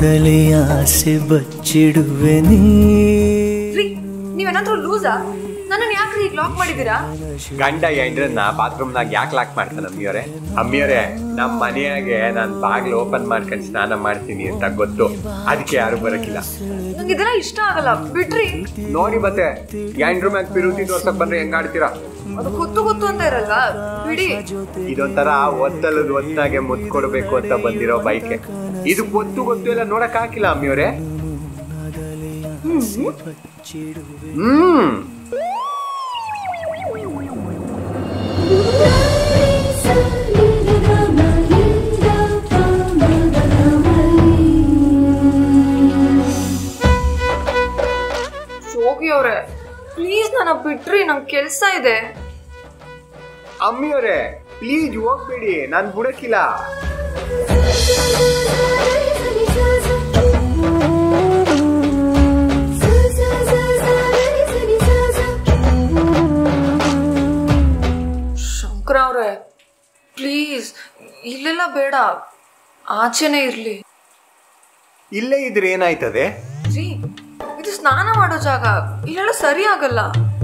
ಮನದಲ್ಲಿ ಆಸೆ ಬಚ್ಚಿಡುವೆ ನೀ ರೀ ನೀವೇನಾದ್ರೂ ಲೂಸಾ ನನ್ನನ್ನು ಯಾಕ್ರಿ ಈಗ ಲಾಕ್ ಮಾಡಿದ್ದೀರಾ ಗಂಡ ಎಂಡ್ರನ್ನ ಬಾತ್ರೂಮ್ನಾಗ ಯಾಕೆ ಲಾಕ್ ಮಾಡ್ತಾನೆ ಅಮ್ಮಿಯವರೇ ಅಮ್ಮಿಯವರೇ ನಮ್ಮ ಮನೆಯಾಗೆ ನಾನು ಬಾಗ್ಲು ಓಪನ್ ಮಾಡ್ಕೊಂಡು ಸ್ನಾನ ಮಾಡ್ತೀನಿ ಅಂತ ಗೊತ್ತು ಅದಕ್ಕೆ ಯಾರು ಬರಕಿಲ್ಲ ನಂಗೆ ಇದೆಲ್ಲ ಇಷ್ಟ ಆಗಲ್ಲ ಬಿಡ್ರಿ ನೋಡಿ ಮತ್ತೆ ಎಂಡ್ರ ಮ್ಯಾಗ ಪಿರುತಿ ತೋರ್ಸಕ್ ಬಂದ್ರೆ ಹೆಂಗ್ ಆಡ್ತೀರಾ ಅದು ಗೊತ್ತು ಗೊತ್ತು ಅಂತ ಇರಲ್ಲ ಬಿಡಿ ಇದೊಂಥರ ಒತ್ತಲದ ಒತ್ತಾಗೆ ಮುತ್ತು ಕೊಡ್ಬೇಕು ಅಂತ ಬಂದಿರೋ ಬೈಕೆ ಇದು ಗೊತ್ತು ಗೊತ್ತು ಎಲ್ಲ ನೋಡಕ್ ಹಾಕಿಲ್ಲ ಅಮ್ಮಿಯವರೇ ಹ್ಮ್ ಜೋಗಿ ಅವ್ರೆ ಪ್ಲೀಸ್ ನನ್ನ ಬಿಡ್ರಿ ನಂಗೆ ಕೆಲ್ಸ ಇದೆ ಅಮ್ಮಿಯವರೇ ಪ್ಲೀಸ್ ಹೋಗ್ಬೇಡಿ ನಾನ್ ಬಿಡಕ್ಕಿಲ್ಲ ಶಂಕರ ಅವ್ರೆ ಪ್ಲೀಸ್ ಇಲ್ಲೆಲ್ಲ ಬೇಡ ಆಚೆನೆ ಇರ್ಲಿ ಇಲ್ಲೇ ಇದ್ರೆ ಏನಾಯ್ತದೆ ರೀ ಇದು ಸ್ನಾನ ಮಾಡೋ ಜಾಗ ಇಲ್ಲೆಲ್ಲ ಸರಿ ಆಗಲ್ಲ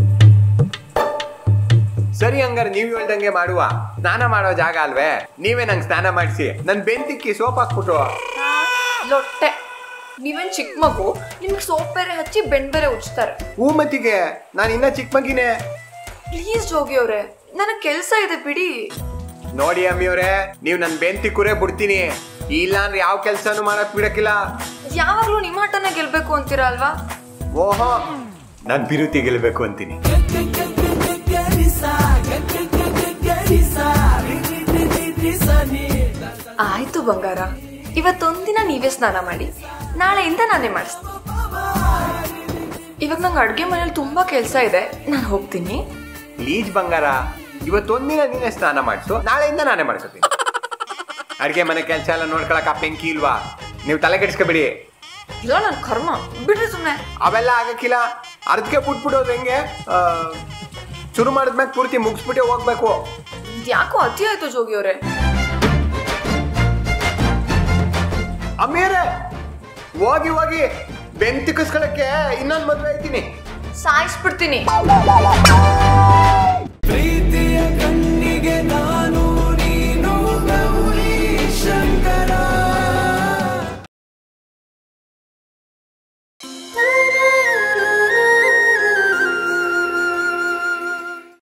ಸರಿ ಹಂಗಾರೆ ನೀವ್ ಹೇಳ್ದಂಗೆ ಮಾಡುವ ಸ್ನಾನ ಮಾಡೋ ಜಾಗ ಅಲ್ವೇ ನೀವೇ ನಂಗೆ ಸ್ನಾನ ಮಾಡಿಸಿ ನನ್ ಬೆಂತಿಕ್ಕಿ ಸೋಪ್ ಹಾಕ್ಬಿಟ್ಟು ಲೊಟ್ಟೆ ನೀವೇನ್ ಚಿಕ್ಕ ಮಗು ನಿಮ್ಗೆ ಸೋಪ್ ಬೇರೆ ಹಚ್ಚಿ ಬೆಣ್ ಬೇರೆ ಉಜ್ತಾರೆ ಹೂಮತಿಗೆ ನಾನು ಇನ್ನ ಚಿಕ್ಕ ಮಗಿನೇ ಪ್ಲೀಸ್ ಜೋಗಿ ಅವ್ರೆ ನನಗೆ ಕೆಲಸ ಇದೆ ಬಿಡಿ ನೋಡಿ ಅಮ್ಮಿಯವ್ರೆ ನೀವ್ ನನ್ ಬೆಂತಿ ಕುರೇ ಬಿಡ್ತೀನಿ ಇಲ್ಲ ಅಂದ್ರೆ ಯಾವ ಕೆಲ್ಸನೂ ಮಾಡಕ್ ಬಿಡಕ್ಕಿಲ್ಲ ಯಾವಾಗ್ಲೂ ನಿಮ್ಮ ಆಟನ ಗೆಲ್ಬೇಕು ಅಂತೀರಾ ಅಲ್ವಾ ಓಹೋ ನಾನ್ ಬಿರುತಿ ಗೆಲ್ಬೇಕು ಅಂತೀನಿ ಆಯ್ತು ಬಂಗಾರ ಇವತ್ತೊಂದಿನ ನೀವೇ ಸ್ನಾನ ಮಾಡಿ ನಾಳೆಯಿಂದ ನಾನೇ ಮಾಡಿಸ್ತೀನಿ ಇವಾಗ ನಂಗೆ ಅಡುಗೆ ಮನೇಲಿ ತುಂಬಾ ಕೆಲಸ ಇದೆ ನಾನು ಹೋಗ್ತೀನಿ ಪ್ಲೀಸ್ ಬಂಗಾರ ಇವತ್ತೊಂದಿನ ನೀನೇ ಸ್ನಾನ ಮಾಡಿಸು ನಾಳೆಯಿಂದ ನಾನೇ ಮಾಡ್ಕೊತೀನಿ ಅಡ್ಗೆ ಮನೆ ಕೆಲಸ ಎಲ್ಲ ನೋಡ್ಕೊಳಕ್ ಆ ಬೆಂಕಿ ಇಲ್ವಾ ನೀವು ತಲೆ ಕೆಡಿಸ್ಕೊಬಿಡಿ ಇಲ್ಲ ನನ್ನ ಕರ್ಮ ಬಿಡ್ರಿ ಸುಮ್ಮನೆ ಅವೆಲ್ಲ ಆಗಕ್ಕಿಲ್ಲ ಅರ್ಧಕ್ಕೆ ಬಿಟ್ಬಿಡೋದು ಹೆಂಗೆ ಆ, ಶುರು ಮಾಡಿದ್ಮ್ಯಾಗ ಪೂರ್ತಿ ಮುಗಿಸ್ಬಿಟ್ಟೆ ಹೋಗ್ಬೇಕು ಯಾಕೋ ಅತಿ ಆಯ್ತು ಜೋಗಿ ಅವರೇ ಅಮ್ಮೀರೆ ಹೋಗಿ ಹೋಗಿ ಬೆಂತಿಕಿಸ್ಕೊಳಕ್ಕೆ ಇನ್ನೊಂದು ಮದ್ವೆ ಐತೀನಿ ಸಾಯಿಸ್ಬಿಡ್ತೀನಿ ಪ್ರೀತಿ